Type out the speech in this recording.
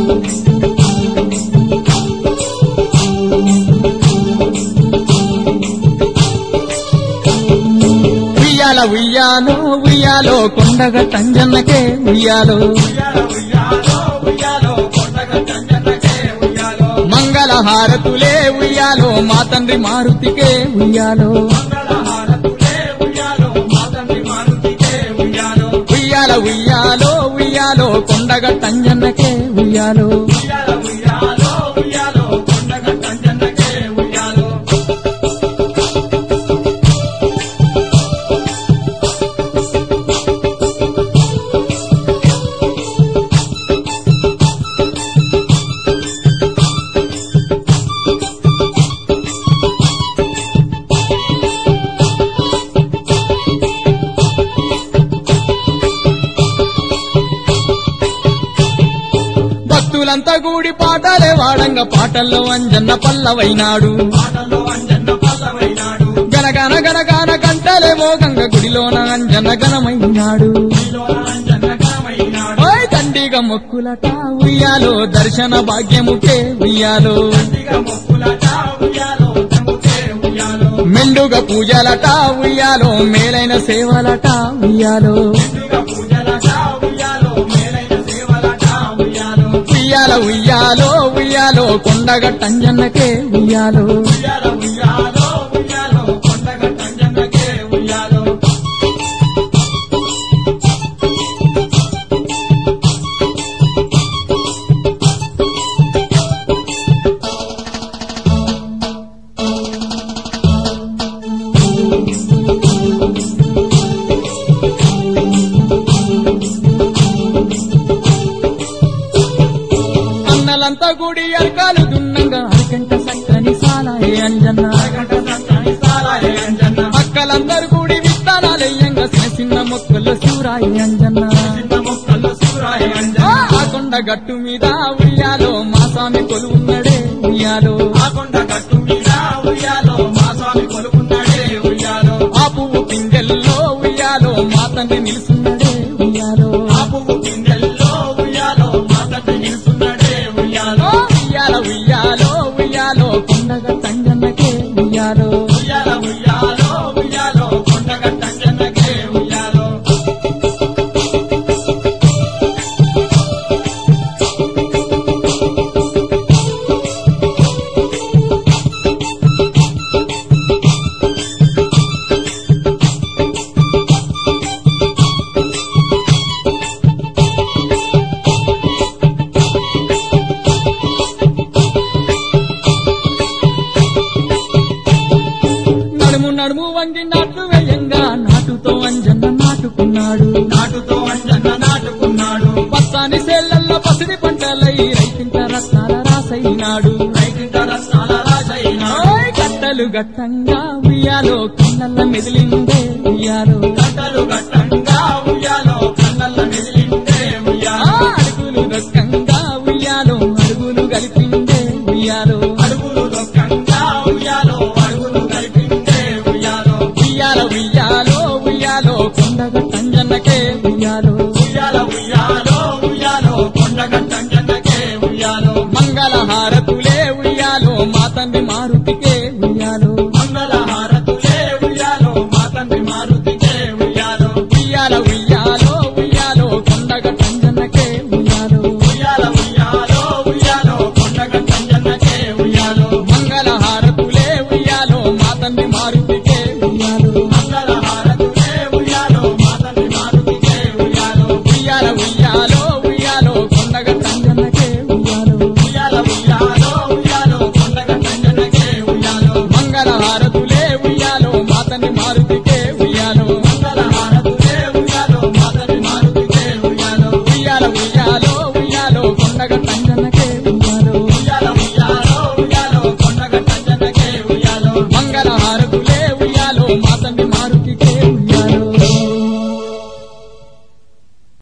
ఉయ్యాల ఉయ్యాలో ఉయ్యాలో కొండగ తంజన్నకే ఉయ్యాలో ఉయ్యాలో ఉయ్యాలో ఉయ్యాలో కొండగ చంజన్నకే ఉయ్యాలో మంగళ హారతులే ఉయ్యాలో మా తండ్రి మారుతికే ఉయ్యాలో మంగళహారతులే ఉయ్యాలో మా తండ్రి మారుతికే ఉయ్యాలో ఉయ్యాల ఉయ్యాలో ఉయ్యాలో కొండగ తంజన్నకే ఉయ్యాలో ఉయ్యాలో ఉయ్యాలో ఉయ్యాలో కొండగ చంజన్నకే ఉయ్యాలో భక్తులంతా కూడి పాటలే వాడంగ పాటల్లో అంజన్న పల్లవైనాడు పాటలో అంజన్న పల్లవైనాడు గనగన గనగాన గంటలే మోగంగ గుడిలోన అంజన్న గణమైనాడు నీలోన అంజన్న గణమైనాడు ఓయ్ తండ్రిగా మొక్కులట ఉయ్యాలో దర్శన భాగ్యముకే ఉయ్యాలో దండిగ మొక్కులట ఉయ్యాలో తమ్ముకే ఉయ్యాలో మెండుగా పూజలట ఉయ్యాలో మేలైన సేవలట ఉయ్యాలో దండిగ పూజలట ఉయ్యాలో మేలైన సేవలట ఉయ్యాలో ఉయ్యాల ఉయ్యాలో ఉయ్యాలో కొండగట్టంజన్నకే ఉయ్యాలో ఉయ్యాలో ఉయ్యాలో ఉయ్యాలో కొండగ అంజన్నకే ఉయ్యాలో అన్నలంతా గుడి అరకాలు దున్నంగా అరకంట సక్కని సాలాయే అంజన్న అరగంట సత్తని సాలాయే అంజన్న అక్కలందరూ కూడి విత్తనాలయ్యంగా చిన్న చిన్న మొక్కలు సూరాయి అంజన్న చిన్న మొక్కల్లో సూరాయే ఆ అంజన్న ఆ కొండ గట్టు మీద ఉయ్యాలో మా స్వామి కొలువున్నడే ఉయ్యాలో ఆ కొండ గట్టు మీద ఉయ్యాలో మా స్వామి కొలుకున్నాడే ఉయ్యాలో ఆ పువ్వు పిందెల్లో ఉయ్యాలో మా తండ్రి నిలుసున్నడే ఉయ్యాలో ఆ పువ్వు పిందెల్లో ఉయ్యాలో మా తండ్రి నిలుస్తున్నాడే ఉయ్యాలో ఓ ఉయ్యాల ఉయ్యాలో ఉయ్యాలో కొండగ తంజన్నకే ఉయ్యాలో ఉయ్యాలో ఉయ్యాలో ఉయ్యాలో కొండగ అంజన్నకే ఉయ్యాలో నడుము నడుము వంగి నాటు వేయంగా నాటుతో అంజన్న నాటుకున్నాడు నాటుతో అంజన్న నాటుకున్నాడు పత్తాని సేళ్లల్లో పసిడి పంటలై రైతింట రత్నాల రాసైనాడు రైతింట రత్నాల రాజైనాడు ఓయ్ గట్టలు గట్టంగా ఉయ్యాలో కన్నల్ల మెదిలిందే ఉయ్యాలో గంటలు గట్టంగా ఉయ్యాలో కన్నల్ల మెదిలిందే ఆ ఉయ్యాలో అడుగులు దొక్కంగా ఉయ్యాలో అడుగులు కలిపిందే ఉయ్యాలో అడుగులు దొక్కంగా ఉయ్యాలో అడుగులు కలిపిందే ఉయ్యాలో ఉయ్యాల ఉయ్యాలో ఉయ్యాలో కొండగ తంజన్నకే ఉయ్యాలో ఉయ్యాల ఉయ్యాలో ఉయ్యాలో కొండగ అంజన్నకే ఉయ్యాలో మంగళ హారతు